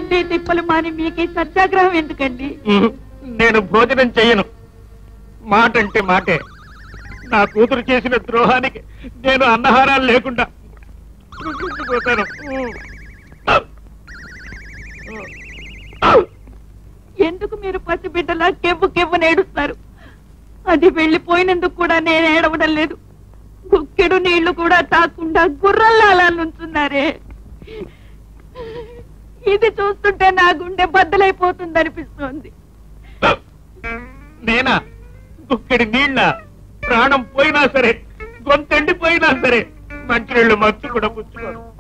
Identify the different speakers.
Speaker 1: తిండి తిప్పలు మాని మీకు ఈ సత్యాగ్రహం ఎందుకండి
Speaker 2: ఉహు, నేను భోజనం చెయ్యను మాట అంటే మాటే నా కూతురు చేసిన ద్రోహానికి నేను అన్నహారాలు లేకుండా కృషించిపోతాను
Speaker 1: ఎందుకు మీరు పసిబిడ్డలా కెవ్వు కెవ్వు నేడుస్తారు అది వెళ్ళిపోయినందుకు కూడా నేను ఏడవడం లేదు గుక్కెడు నీళ్లు కూడా తాకుండా గుర్రల్లా అలా నుంచున్నారే ఇది చూస్తుంటే నా గుండె బద్దలైపోతుంది అనిపిస్తోంది
Speaker 2: నేనా దుక్కడి నీళ్ళ ప్రాణం పోయినా సరే గొంతెండిపోయినా సరే మంచినీళ్ళు మత్తు కూడా పుచ్చుకోను